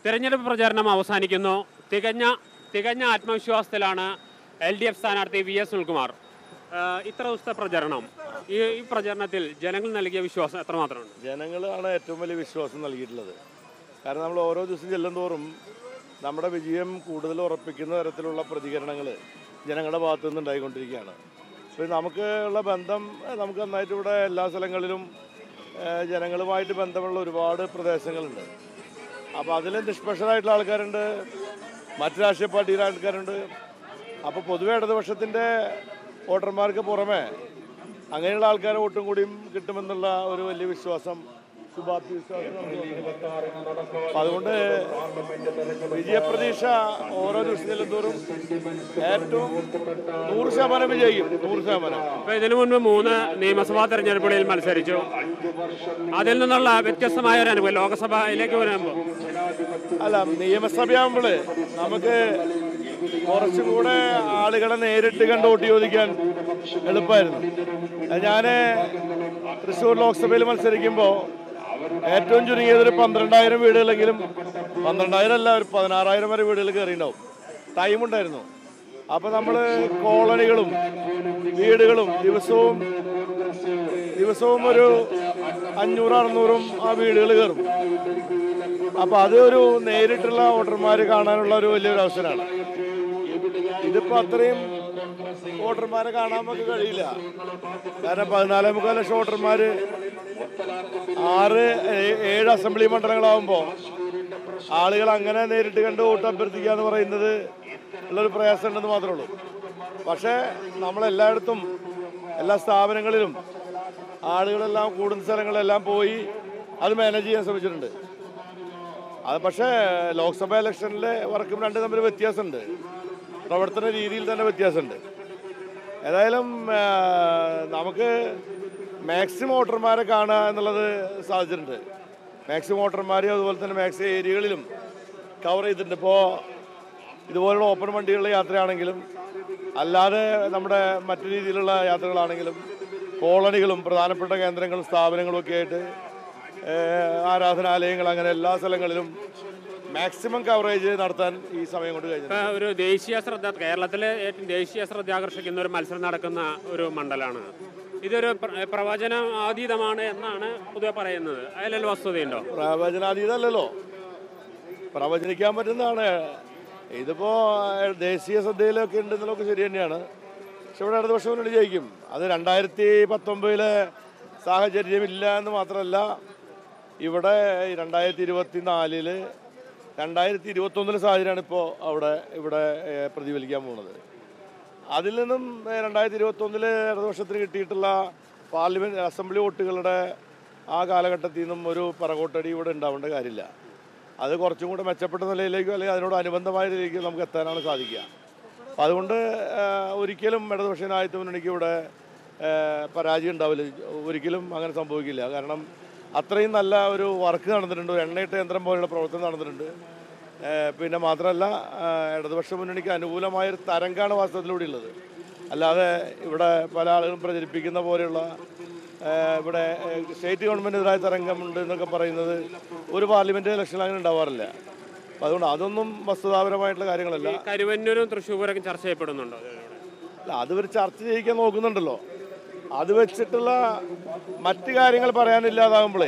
തെരഞ്ഞെടുപ്പ് പ്രചാരണം അവസാനിക്കുന്നു തികഞ്ഞ തികഞ്ഞ ആത്മവിശ്വാസത്തിലാണ് എൽ ഡി എഫ് സ്ഥാനാർത്ഥി വി എസ് സുനിൽകുമാർ ഏഹ് ഇത്ര ദിവസത്തെ പ്രചരണം ഈ ഈ പ്രചരണത്തിൽ ജനങ്ങൾ നൽകിയ വിശ്വാസം എത്രമാത്രമുണ്ട് ജനങ്ങളാണ് ഏറ്റവും വലിയ വിശ്വാസം നൽകിയിട്ടുള്ളത് കാരണം നമ്മൾ ഓരോ ദിവസം ചെല്ലുന്തോറും നമ്മുടെ വിജയം കൂടുതൽ ഉറപ്പിക്കുന്ന തരത്തിലുള്ള പ്രതികരണങ്ങൾ ജനങ്ങളുടെ ഭാഗത്തു നിന്ന് ഉണ്ടായിക്കൊണ്ടിരിക്കുകയാണ് അപ്പോൾ നമുക്ക് ഉള്ള ബന്ധം ഏഹ്, നമുക്ക് നന്നായിട്ട് ഇവിടെ എല്ലാ സ്ഥലങ്ങളിലും ഏഹ്, ജനങ്ങളുമായിട്ട് ബന്ധമുള്ള ഒരുപാട് പ്രദേശങ്ങളുണ്ട് അപ്പോൾ അതിൽ നിഷ്പക്ഷരായിട്ടുള്ള ആൾക്കാരുണ്ട് മറ്റ് രാഷ്ട്രീയ പാർട്ടിയിലെ ആൾക്കാരുണ്ട് അപ്പോൾ പൊതുവെ ഇടതുപക്ഷത്തിൻ്റെ വോട്ടർമാർക്ക് പുറമെ അങ്ങനെയുള്ള ആൾക്കാരെ വോട്ടും കൂടിയും കിട്ടുമെന്നുള്ള ഒരു വലിയ വിശ്വാസം ശുഭാപ്തി വിശ്വാസം നമുക്കുണ്ട്. അപ്പൊ അതുകൊണ്ട് വിജയപ്രതീക്ഷ ഓരോ ദിവസം ചെല്ലുന്തോറും ഏറ്റവും നൂറ് ശതമാനം വിജയിക്കും നൂറ് ശതമാനം അപ്പോൾ ഇതിനു മുൻപ് മൂന്ന് നിയമസഭാ തെരഞ്ഞെടുപ്പുകളിൽ മത്സരിച്ചു അതിൽ നിന്നുള്ള വ്യത്യസ്തമായ ഒരു അനുഭവം ലോക്സഭയിലേക്ക് വരുമ്പോൾ അല്ല നിയമസഭയാകുമ്പോൾ നമുക്ക് കുറച്ചും കൂടെ ആളുകളെ നേരിട്ട് കണ്ട് വോട്ട് ചോദിക്കാൻ എളുപ്പമായിരുന്നു ഞാൻ തൃശ്ശൂർ ലോക്സഭയിൽ മത്സരിക്കുമ്പോൾ ഏറ്റവും ചുരുങ്ങിയത് ഒരു പന്ത്രണ്ടായിരം വീടുകളെങ്കിലും പന്ത്രണ്ടായിരം അല്ല ഒരു പതിനാറായിരം വരെ വീടുകൾ കയറിയിട്ടുണ്ടാവും ടൈം ഉണ്ടായിരുന്നു അപ്പോൾ നമ്മൾ കോളനികളും വീടുകളും ദിവസവും ദിവസവും ഒരു അഞ്ഞൂറ് അറുന്നൂറും ആ വീടുകൾ കയറും അപ്പൊ അത് ഒരു നേരിട്ടുള്ള വോട്ടർമാര് കാണാനുള്ള ഒരു വലിയൊരു അവസരമാണ് ഇതിപ്പോ അത്രയും വോട്ടർമാരെ കാണാൻ നമുക്ക് കഴിയില്ല കാരണം പതിനാലേ മുക്കാൽ ലക്ഷം വോട്ടർമാര് ആറ് ഏ- ഏഴ് അസംബ്ലി മണ്ഡലങ്ങളാവുമ്പോ ആളുകൾ അങ്ങനെ നേരിട്ട് കണ്ട് വോട്ട് അഭ്യർത്ഥിക്കുക എന്ന് പറയുന്നത് ഉള്ളൊരു പ്രയാസം ഉണ്ടെന്ന് മാത്രമേ ഉള്ളൂ പക്ഷേ നമ്മളെല്ലായിടത്തും എല്ലാ സ്ഥാപനങ്ങളിലും ആളുകളെല്ലാം കൂടുന്ന സ്ഥലങ്ങളെല്ലാം പോയി അത് മാനേജ് ചെയ്യാൻ ശ്രമിച്ചിട്ടുണ്ട് അത് പക്ഷേ ലോക്സഭാ ഇലക്ഷനിലെ വർക്കും രണ്ട് തമ്മിൽ വ്യത്യാസമുണ്ട് പ്രവർത്തന രീതിയിൽ തന്നെ വ്യത്യാസമുണ്ട് ഏതായാലും ആ, നമുക്ക് മാക്സിമം വോട്ടർമാരെ കാണുക എന്നുള്ളത് സാധിച്ചിട്ടുണ്ട് മാക്സിമം വോട്ടർമാരെയും അതുപോലെ തന്നെ മാക്സിമം ഏരിയകളിലും കവർ ചെയ്തിട്ടുണ്ട് ഇപ്പോൾ ഇതുപോലുള്ള ഓപ്പൺ വണ്ടികളുടെ യാത്രയാണെങ്കിലും അല്ലാതെ നമ്മുടെ മറ്റു രീതിയിലുള്ള യാത്രകളാണെങ്കിലും കോളനികളും പ്രധാനപ്പെട്ട കേന്ദ്രങ്ങളും സ്ഥാപനങ്ങളും ഒക്കെ ആയിട്ട് ഏഹ്, ആരാധനാലയങ്ങൾ അങ്ങനെ എല്ലാ സ്ഥലങ്ങളിലും മാക്സിമം കവറേജ് നടത്താൻ ഈ സമയം കൊണ്ട് കഴിഞ്ഞു ഇപ്പൊ ഒരു ദേശീയ ശ്രദ്ധ കേരളത്തിലെ ഏറ്റവും ദേശീയ ശ്രദ്ധ ആകർഷിക്കുന്ന ഒരു മത്സരം നടക്കുന്ന ഒരു മണ്ഡലമാണ് ഇതൊരു പ്ര- പ്രവചനാതീതമാണ് എന്നാണ് പൊതുവെ പറയുന്നത് അതിലൊരു വസ്തുതയുണ്ടോ പ്രവചനാതീതമല്ലല്ലോ പ്രവചനിക്കാൻ പറ്റുന്നതാണ് ഇതിപ്പോ ഏഹ്, ദേശീയ ശ്രദ്ധയിലൊക്കെ ഉണ്ടെന്നുള്ളതൊക്കെ ശരി തന്നെയാണ് പക്ഷെ ഇവിടെ അടുത്ത വർഷം മുന്നോട്ട് ജയിക്കും അത് രണ്ടായിരത്തി പത്തൊമ്പതിലെ സാഹചര്യം ഇല്ല എന്ന് മാത്രമല്ല ഇവിടെ രണ്ടായിരത്തി ഇരുപത്തി നാലില് രണ്ടായിരത്തി ഇരുപത്തൊന്നിലെ സാഹചര്യമാണ് ഇപ്പോൾ അവിടെ ഇവിടെ ഏഹ്, പ്രതിഫലിക്കാൻ പോകുന്നത് അതിൽ നിന്നും ഏഹ്, രണ്ടായിരത്തി ഇരുപത്തൊന്നില് ഇടതുപക്ഷത്തിന് കിട്ടിയിട്ടുള്ള പാർലമെന്റ് അസംബ്ലി വോട്ടുകളുടെ ആ കാലഘട്ടത്തിൽ നിന്നും ഒരു പറകോട്ടടി ഇവിടെ ഉണ്ടാവേണ്ട കാര്യമില്ല അത് കുറച്ചും കൂടെ മെച്ചപ്പെട്ട നിലയിലേക്കോ അല്ലെങ്കിൽ അതിനോട് അനുബന്ധമായ നിലയിലേക്ക് നമുക്ക് എത്താനാണ് സാധിക്കുക അപ്പം അതുകൊണ്ട് ഏഹ്, ഒരിക്കലും ഇടതുപക്ഷ ജനാധിപത്യ മുന്നണിക്ക് ഇവിടെ ഏഹ്, പരാജയം ഉണ്ടാവില്ല ഒരിക്കലും അങ്ങനെ സംഭവിക്കില്ല കാരണം അത്രയും നല്ല ഒരു വർക്ക് നടന്നിട്ടുണ്ട് ഒരു എണ്ണയിട്ട യന്ത്രം പോലെയുള്ള പ്രവർത്തനം നടന്നിട്ടുണ്ട് ഏഹ്, പിന്നെ മാത്രമല്ല ഏഹ്, ഇടതുപക്ഷ മുന്നണിക്ക് അനുകൂലമായ ഒരു തരംഗാണ് വാസ്തവത്തിലൂടെ ഉള്ളത് അല്ലാതെ ഇവിടെ പല ആളുകളും പ്രചരിപ്പിക്കുന്ന പോലെയുള്ള ഏഹ്, ഇവിടെ ഏഹ്, സ്റ്റേറ്റ് ഗവൺമെൻറ്റിനെതിരായ തരംഗമുണ്ട് എന്നൊക്കെ പറയുന്നത് ഒരു പാർലമെൻറ്റ് ഇലക്ഷനിൽ അങ്ങനെ ഉണ്ടാവാറില്ല അപ്പം അതുകൊണ്ട് അതൊന്നും വസ്തുതാപരമായിട്ടുള്ള കാര്യങ്ങളല്ല ഈ കരുവന്നൂരും തൃശ്ശൂരൊക്കെ ചർച്ച ചെയ്യപ്പെടുന്നുണ്ടോ ഇതിലൂടെ? അല്ല അത് ഒരു ചർച്ച ചെയ്യിക്കാൻ നോക്കുന്നുണ്ടല്ലോ അത് വെച്ചിട്ടുള്ള മറ്റ് കാര്യങ്ങൾ പറയാനില്ലാതാകുമ്പോഴേ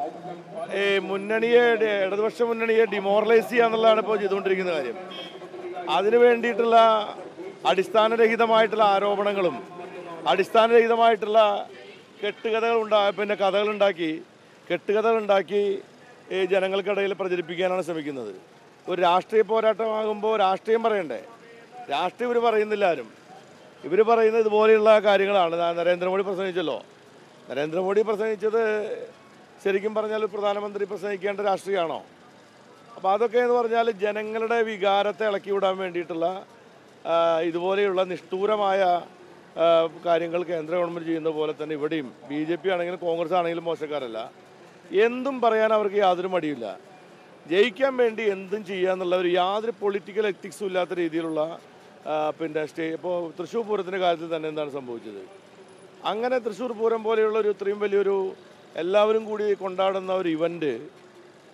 ഈ മുന്നണിയെ ഡി- ഇടതുപക്ഷ മുന്നണിയെ ഡിമോറലൈസ് ചെയ്യുക എന്നുള്ളതാണ് ഇപ്പോൾ ചെയ്തുകൊണ്ടിരിക്കുന്ന കാര്യം അതിനു വേണ്ടിയിട്ടുള്ള അടിസ്ഥാനരഹിതമായിട്ടുള്ള ആരോപണങ്ങളും അടിസ്ഥാനരഹിതമായിട്ടുള്ള കെട്ടുകഥകൾ ഉണ്ടാ പിന്നെ കഥകളുണ്ടാക്കി കെട്ടുകഥകൾ ഉണ്ടാക്കി ഈ ജനങ്ങൾക്കിടയിൽ പ്രചരിപ്പിക്കാനാണ് ശ്രമിക്കുന്നത് ഒരു രാഷ്ട്രീയ പോരാട്ടമാകുമ്പോൾ രാഷ്ട്രീയം പറയണ്ടേ രാഷ്ട്രീയം ഇവർ പറയുന്നില്ല ആരും ഇവർ പറയുന്നത് ഇതുപോലെയുള്ള കാര്യങ്ങളാണ് ദാ നരേന്ദ്രമോദി പ്രസംഗിച്ചല്ലോ നരേന്ദ്രമോദി പ്രസംഗിച്ചത് ശരിക്കും പറഞ്ഞാൽ ഒരു പ്രധാനമന്ത്രി പ്രസംഗിക്കേണ്ട രാഷ്ട്രീയമാണോ അപ്പോൾ അതൊക്കെ എന്ന് പറഞ്ഞാൽ ജനങ്ങളുടെ വികാരത്തെ ഇളക്കി വിടാൻ വേണ്ടിയിട്ടുള്ള ആ, ഇതുപോലെയുള്ള നിഷ്ഠൂരമായ ആ, കാര്യങ്ങൾ കേന്ദ്ര ഗവൺമെൻറ് ചെയ്യുന്ന പോലെ തന്നെ ഇവിടെയും ബി ജെ പി ആണെങ്കിലും കോൺഗ്രസ് ആണെങ്കിലും മോശക്കാരല്ല എന്തും പറയാൻ അവർക്ക് യാതൊരു മടിയില്ല ജയിക്കാൻ വേണ്ടി എന്തും ചെയ്യുക എന്നുള്ള ഒരു യാതൊരു പൊളിറ്റിക്കൽ എത്തിക്സും ഇല്ലാത്ത രീതിയിലുള്ള ആ, പിന്നെ സ്റ്റേ ഇപ്പോൾ തൃശ്ശൂർ പൂരത്തിൻ്റെ കാര്യത്തിൽ തന്നെ എന്താണ് സംഭവിച്ചത് അങ്ങനെ തൃശ്ശൂർ പൂരം പോലെയുള്ള ഒരു ഇത്രയും വലിയൊരു എല്ലാവരും കൂടി കൊണ്ടാടുന്ന ഒരു ഇവൻ്റ്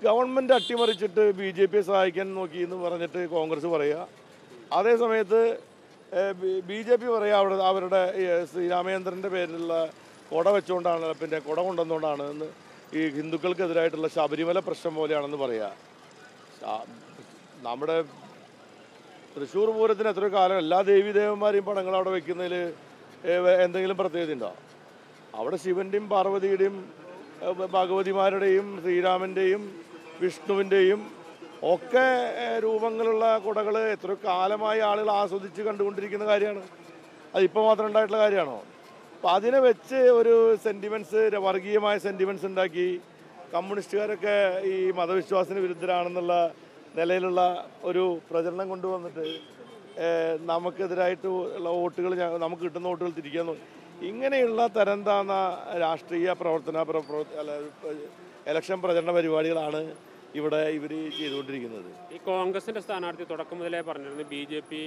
ഗവൺമെൻറ് അട്ടിമറിച്ചിട്ട് ബി ജെ പിയെ സഹായിക്കാൻ നോക്കി എന്ന് പറഞ്ഞിട്ട് കോൺഗ്രസ് പറയുക അതേ സമയത്ത് ബി ജെ പി പറയുക അവിടെ അവരുടെ ഈ ശ്രീരാമചന്ദ്രൻ്റെ പേരിലുള്ള കൊട വെച്ചുകൊണ്ടാണ് പിന്നെ കൊട കൊണ്ടുവന്നുകൊണ്ടാണ് എന്ന് ഈ ഹിന്ദുക്കൾക്കെതിരായിട്ടുള്ള ശബരിമല പ്രശ്നം പോലെയാണെന്ന് പറയുക ശാ- നമ്മുടെ തൃശ്ശൂർ പൂരത്തിന് എത്ര കാലം എല്ലാ ദേവീദേവന്മാരെയും പടങ്ങൾ അവിടെ വെക്കുന്നതിൽ എന്തെങ്കിലും പ്രത്യേകത ഉണ്ടോ അവിടെ ശിവന്റെയും പാർവതിയുടെയും ഏഹ്, ഭഗവതിമാരുടെയും ശ്രീരാമൻ്റെയും വിഷ്ണുവിൻ്റെയും ഒക്കെ ഏഹ്, രൂപങ്ങളുള്ള കുടകൾ എത്ര കാലമായി ആളുകൾ ആസ്വദിച്ച് കണ്ടുകൊണ്ടിരിക്കുന്ന കാര്യമാണ് അതിപ്പോൾ മാത്രം ഉണ്ടായിട്ടുള്ള കാര്യമാണോ അപ്പം അതിനെ വെച്ച് ഒരു സെൻറ്റിമെൻറ്റ്സ് വർഗീയമായ സെൻറ്റിമെൻറ്റ്സ് ഉണ്ടാക്കി കമ്മ്യൂണിസ്റ്റുകാരൊക്കെ ഈ മതവിശ്വാസത്തിന് വിരുദ്ധരാണെന്നുള്ള നിലയിലുള്ള ഒരു പ്രചരണം കൊണ്ടുവന്നിട്ട് ഏഹ്, നമുക്കെതിരായിട്ട് ഉള്ള വോട്ടുകൾ ഞ- നമുക്ക് കിട്ടുന്ന വോട്ടുകൾ തിരിക്കാൻ നോക്കി ഇങ്ങനെയുള്ള തരം താന്ന രാഷ്ട്രീയ പ്രവർത്തന പ്ര- പ്രവ- അല്ല, ഇലക്ഷൻ പ്രചരണ പരിപാടികളാണ് ഇവിടെ ഇവർ ചെയ്തുകൊണ്ടിരിക്കുന്നത് ഈ കോൺഗ്രസിന്റെ സ്ഥാനാർത്ഥി തുടക്കം മുതലേ പറഞ്ഞിരുന്നു ബി ജെ പി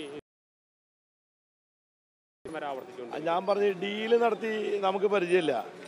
ആവർത്തിച്ചുകൊണ്ട് ഞാൻ പറഞ്ഞ ഡീല് നടത്തി നമുക്ക് പരിചയമില്ല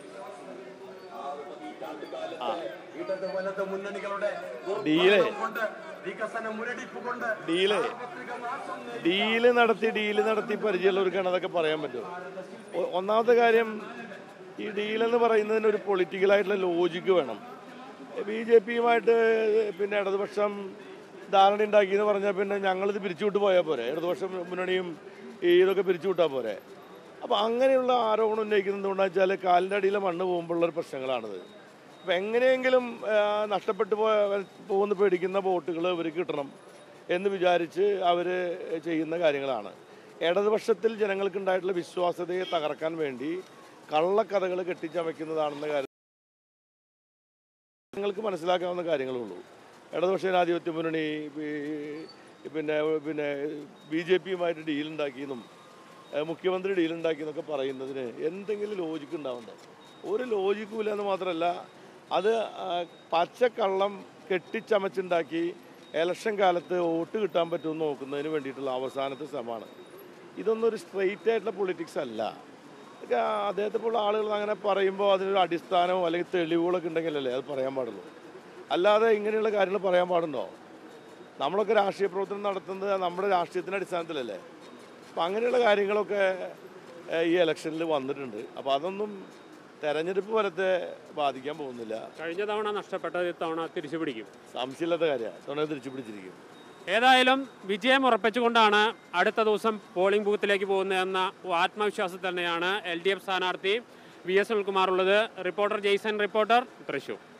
ഇടത് വലത് മുന്നണികളുടെ ഡീല് കൊണ്ട് വികസന മുരടിപ്പ് കൊണ്ട് ഡീല് ഡീല് നടത്തി ഡീല് നടത്തി പരിചയമുള്ളവർക്കാണ് അതൊക്കെ പറയാൻ പറ്റും ഒ- ഒന്നാമത്തെ കാര്യം ഈ ഡീലെന്ന് പറയുന്നതിന് ഒരു പൊളിറ്റിക്കലായിട്ടുള്ള ലോജിക്ക് വേണം ബി ജെ പിയുമായിട്ട് പിന്നെ ഇടതുപക്ഷം ധാരണ ഉണ്ടാക്കി എന്ന് പറഞ്ഞാൽ പിന്നെ ഞങ്ങളിത് പിരിച്ചുവിട്ട് പോയാൽ പോരെ ഇടതുപക്ഷം മുന്നണിയും ഈ ഇതൊക്കെ പിരിച്ചുവിട്ടാൽ പോരെ അപ്പോൾ അങ്ങനെയുള്ള ആരോപണം ഉന്നയിക്കുന്നത് കൊണ്ടാണെന്ന് വെച്ചാൽ കാലിൻ്റെ അടിയിലെ മണ്ണ് പോകുമ്പോഴുള്ള ഒരു പ്രശ്നങ്ങളാണിത് അപ്പം എങ്ങനെയെങ്കിലും ആ, നഷ്ടപ്പെട്ടു പോയ പോകുന്ന പേടിക്കുന്ന വോട്ടുകൾ ഇവർക്ക് കിട്ടണം എന്ന് വിചാരിച്ച് അവർ ചെയ്യുന്ന കാര്യങ്ങളാണ് ഇടതുപക്ഷത്തിൽ ജനങ്ങൾക്കുണ്ടായിട്ടുള്ള വിശ്വാസ്യതയെ തകർക്കാൻ വേണ്ടി കള്ളക്കഥകൾ കെട്ടിച്ചമയ്ക്കുന്നതാണെന്ന കാര്യം നിങ്ങൾക്ക് മനസ്സിലാക്കാവുന്ന കാര്യങ്ങളേ ഉള്ളൂ ഇടതുപക്ഷ ജനാധിപത്യ മുന്നണി ഈ- പിന്നെ പിന്നെ ബി ജെ പിയുമായിട്ട് ഡീലുണ്ടാക്കിയെന്നും ഏഹ് മുഖ്യമന്ത്രി ഡീലുണ്ടാക്കിയെന്നൊക്കെ പറയുന്നതിന് എന്തെങ്കിലും ലോജിക്ക് ഉണ്ടാവണ്ടേ ഒരു ലോജിക്കും ഇല്ല എന്ന് മാത്രമല്ല അത് ആ, പച്ചക്കള്ളം കെട്ടിച്ചമച്ചുണ്ടാക്കി ഇലക്ഷൻ കാലത്ത് വോട്ട് കിട്ടാൻ പറ്റുമെന്ന് നോക്കുന്നതിന് വേണ്ടിയിട്ടുള്ള അവസാനത്തെ ശ്രമമാണ് ഇതൊന്നും ഒരു സ്ട്രെയിറ്റ് ആയിട്ടുള്ള പൊളിറ്റിക്സ് അല്ല ഇതൊക്കെ അദ്ദേഹത്തെ പോലുള്ള ആളുകൾ അങ്ങനെ പറയുമ്പോൾ അതിനൊരു അടിസ്ഥാനമോ അല്ലെങ്കിൽ തെളിവുകളൊക്കെ ഉണ്ടെങ്കിലല്ലേ അത് പറയാൻ പാടുള്ളൂ അല്ലാതെ ഇങ്ങനെയുള്ള കാര്യങ്ങൾ പറയാൻ പാടുണ്ടോ നമ്മളൊക്കെ രാഷ്ട്രീയ പ്രവർത്തനം നടത്തുന്നത് നമ്മുടെ രാഷ്ട്രീയത്തിൻ്റെ അടിസ്ഥാനത്തിലല്ലേ അപ്പം അങ്ങനെയുള്ള കാര്യങ്ങളൊക്കെ ഏഹ്, ഈ ഇലക്ഷനിൽ വന്നിട്ടുണ്ട് അപ്പോൾ അതൊന്നും തെരഞ്ഞെടുപ്പ് ഫലത്തെ ബാധിക്കാൻ പോകുന്നില്ല കഴിഞ്ഞ തവണ നഷ്ടപ്പെട്ടത് ഇത്തവണ തിരിച്ചു പിടിക്കും സംശയമില്ലാത്ത കാര്യമാണ് തുണ തിരിച്ചു പിടിച്ചിരിക്കും ഏതായാലും വിജയം ഉറപ്പിച്ചുകൊണ്ടാണ് അടുത്ത ദിവസം പോളിംഗ് ബൂത്തിലേക്ക് പോകുന്നതെന്ന ആത്മവിശ്വാസത്തിൽ തന്നെയാണ് എൽ ഡി എഫ് സ്ഥാനാർത്ഥി വി എസ് സുനിൽകുമാർ ഉള്ളത് റിപ്പോർട്ടർ ജെയ്സൺ റിപ്പോർട്ടർ തൃശൂർ